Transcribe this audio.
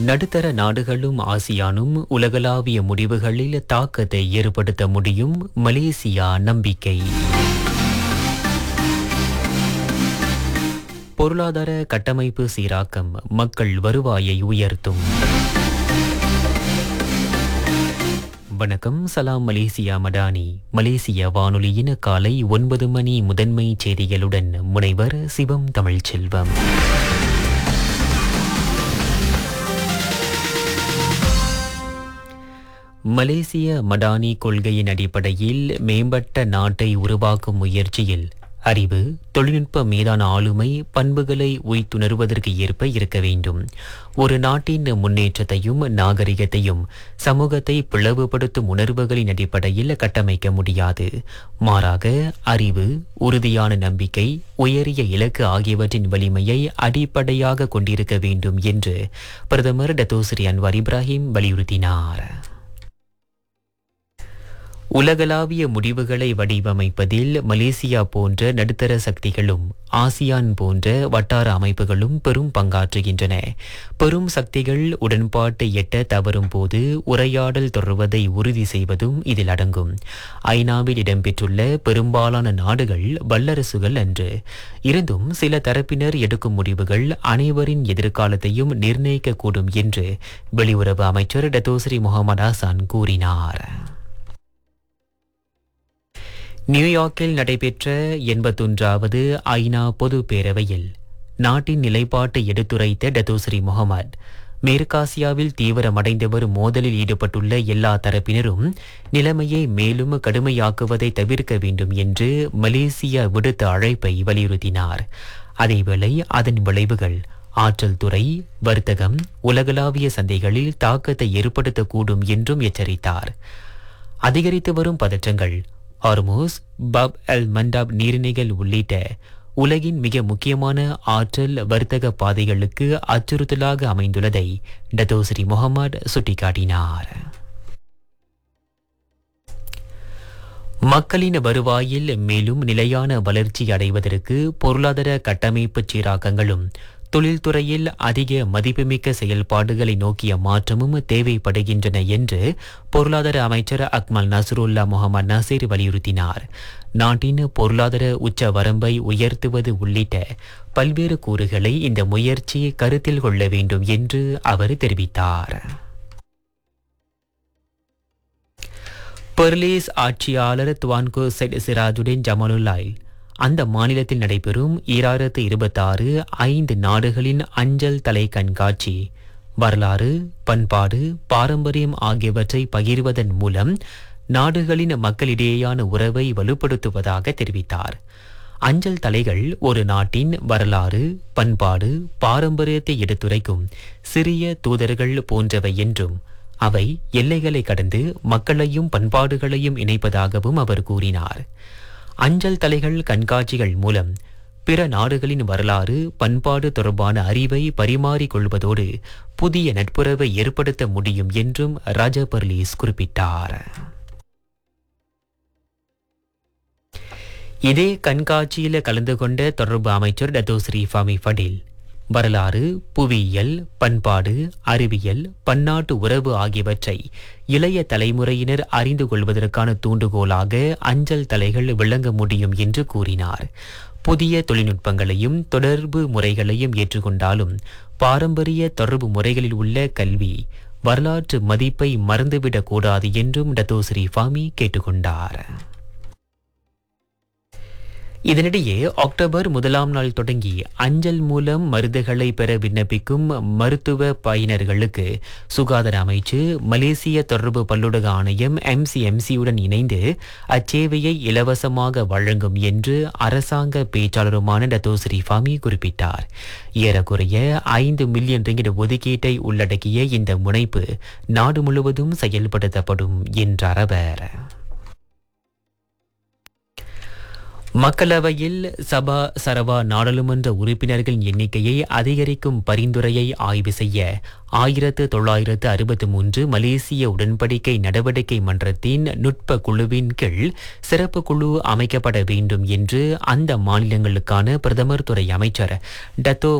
நடுத்தர நாடுகளும் ஆசியானும் உலகளாவிய முடிவுகளில் தாக்கத்தை ஏற்படுத்த முடியும் மலேசியா நம்பிக்கை பொருளாதார கட்டமைப்பு சீராக்கம் மக்கள் வருவாயை உயர்த்தும் வணக்கம் சலாம் மலேசியா மடானி மலேசிய வானொலியின் காலை ஒன்பது மணி முதன்மை செய்திகளுடன் முனைவர் சிவம் தமிழ்ச்செல்வம் மலேசிய மடானி கொள்கையின் அடிப்படையில் மேம்பட்ட நாட்டை உருவாக்கும் முயற்சியில் அறிவு தொழில்நுட்ப மீதான ஆளுமை பண்புகளை உய்த்துணர்வதற்கு ஏற்ப இருக்க வேண்டும் ஒரு நாட்டின் முன்னேற்றத்தையும் நாகரிகத்தையும் சமூகத்தை பிளவுபடுத்தும் உணர்வுகளின் அடிப்படையில் கட்டமைக்க முடியாது மாறாக அறிவு உறுதியான நம்பிக்கை உயரிய இலக்கு ஆகியவற்றின் வலிமையை அடிப்படையாக கொண்டிருக்க வேண்டும் என்று பிரதமர் டத்தோஸ்ரீ அன்வார் இப்ராஹிம் வலியுறுத்தினார் உலகளாவிய முடிவுகளை வடிவமைப்பதில் மலேசியா போன்ற நடுத்தர சக்திகளும் ஆசியான் போன்ற வட்டார அமைப்புகளும் பெரும் பங்காற்றுகின்றன பெரும் சக்திகள் உடன்பாட்டை எட்ட தவறும் போது உரையாடல் தொடர்வதை உறுதி செய்வதும் இதில் அடங்கும் ஐநாவில் இடம்பெற்றுள்ள பெரும்பாலான நாடுகள் வல்லரசுகள் அன்று இருந்தும் சில தரப்பினர் எடுக்கும் முடிவுகள் அனைவரின் எதிர்காலத்தையும் நிர்ணயிக்கக்கூடும் என்று வெளியுறவு அமைச்சர் டத்தோஸ்ரீ முகமது ஹசான் கூறினார் நியூயார்க்கில் நடைபெற்ற எண்பத்தொன்றாவது ஐநா பொது பேரவையில் நாட்டின் நிலைப்பாட்டை எடுத்துரைத்த டத்தோஸ்ரீ முகமது மேற்காசியாவில் தீவிரமடைந்து வரும் மோதலில் ஈடுபட்டுள்ள எல்லா தரப்பினரும் நிலைமையை மேலும் கடுமையாக்குவதை தவிர்க்க வேண்டும் என்று மலேசியா விடுத்த அழைப்பை வலியுறுத்தினார் அதேவேளை அதன் விளைவுகள் ஆற்றல் துறை வர்த்தகம் உலகளாவிய சந்தைகளில் தாக்கத்தை ஏற்படுத்தக்கூடும் என்றும் எச்சரித்தார் அதிகரித்து வரும் பதற்றங்கள் ஹார்மோஸ் பப் அல் மண்டாப் நீர்நிலைகள் உள்ளிட்ட உலகின் மிக முக்கியமான ஆற்றல் வர்த்தக பாதைகளுக்கு அச்சுறுத்தலாக அமைந்துள்ளதை டத்தோஸ்ரீ முகமது சுட்டிக்காட்டினார் மக்களின் வருவாயில் மேலும் நிலையான வளர்ச்சி அடைவதற்கு பொருளாதார கட்டமைப்பு சீராக்கங்களும் தொழில்துறையில் அதிக மதிப்புமிக்க செயல்பாடுகளை நோக்கிய மாற்றமும் தேவைப்படுகின்றன என்று பொருளாதார அமைச்சர் அக்மல் நசருல்லா முகமது நசீர் வலியுறுத்தினார் நாட்டின் பொருளாதார உச்ச வரம்பை உயர்த்துவது உள்ளிட்ட பல்வேறு கூறுகளை இந்த முயற்சி கருத்தில் கொள்ள வேண்டும் என்று அவர் தெரிவித்தார் பெர்லீஸ் ஆட்சியாளர் துவான்கோ செட் சிராஜுடன் ஜமாலுல்லாய் அந்த மாநிலத்தில் நடைபெறும் ஈராயிரத்து இருபத்தாறு ஐந்து நாடுகளின் அஞ்சல் தலை கண்காட்சி வரலாறு பண்பாடு பாரம்பரியம் ஆகியவற்றை பகிர்வதன் மூலம் நாடுகளின் மக்களிடையேயான உறவை வலுப்படுத்துவதாக தெரிவித்தார் அஞ்சல் தலைகள் ஒரு நாட்டின் வரலாறு பண்பாடு பாரம்பரியத்தை எடுத்துரைக்கும் சிறிய தூதர்கள் போன்றவை என்றும் அவை எல்லைகளை கடந்து மக்களையும் பண்பாடுகளையும் இணைப்பதாகவும் அவர் கூறினார் அஞ்சல் தலைகள் கண்காட்சிகள் மூலம் பிற நாடுகளின் வரலாறு பண்பாடு தொடர்பான அறிவை பரிமாறிக் கொள்வதோடு புதிய நட்புறவை ஏற்படுத்த முடியும் என்றும் ராஜா பர்லீஸ் குறிப்பிட்டார் இதே கண்காட்சியில் கலந்து கொண்ட தொடர்பு அமைச்சர் டத்தோஸ்ரீ ஃபாமி ஃபடில் வரலாறு புவியியல் பண்பாடு அறிவியல் பன்னாட்டு உறவு ஆகியவற்றை இளைய தலைமுறையினர் அறிந்து கொள்வதற்கான தூண்டுகோலாக அஞ்சல் தலைகள் விளங்க முடியும் என்று கூறினார் புதிய தொழில்நுட்பங்களையும் தொடர்பு முறைகளையும் ஏற்றுக்கொண்டாலும் பாரம்பரிய தொடர்பு முறைகளில் உள்ள கல்வி வரலாற்று மதிப்பை மறந்துவிடக் கூடாது என்றும் டத்தோஸ்ரீ ஃபாமி கேட்டுக்கொண்டார் இதனிடையே அக்டோபர் முதலாம் நாள் தொடங்கி அஞ்சல் மூலம் மருந்துகளை பெற விண்ணப்பிக்கும் மருத்துவ பயனர்களுக்கு சுகாதார அமைச்சு மலேசிய தொடர்பு பல்லுலக ஆணையம் எம்சிஎம்சியுடன் இணைந்து அச்சேவையை இலவசமாக வழங்கும் என்று அரசாங்க பேச்சாளருமான டத்தோஸ்ரீ ஃபாமி குறிப்பிட்டார் ஏறக்குறைய ஐந்து மில்லியன் ரிங்கிட் ஒதுக்கீட்டை உள்ளடக்கிய இந்த முனைப்பு நாடு முழுவதும் செயல்படுத்தப்படும் என்றார் அவர் மக்களவையில் சபா சரவா நாடாளுமன்ற உறுப்பினர்களின் எண்ணிக்கையை அதிகரிக்கும் பரிந்துரையை ஆய்வு செய்ய ஆயிரத்து தொள்ளாயிரத்து அறுபத்தி மூன்று மலேசிய உடன்படிக்கை நடவடிக்கை மன்றத்தின் நுட்ப குழுவின் கீழ் சிறப்பு குழு அமைக்கப்பட வேண்டும் என்று அந்த மாநிலங்களுக்கான பிரதமர் துறை அமைச்சர் டத்தோ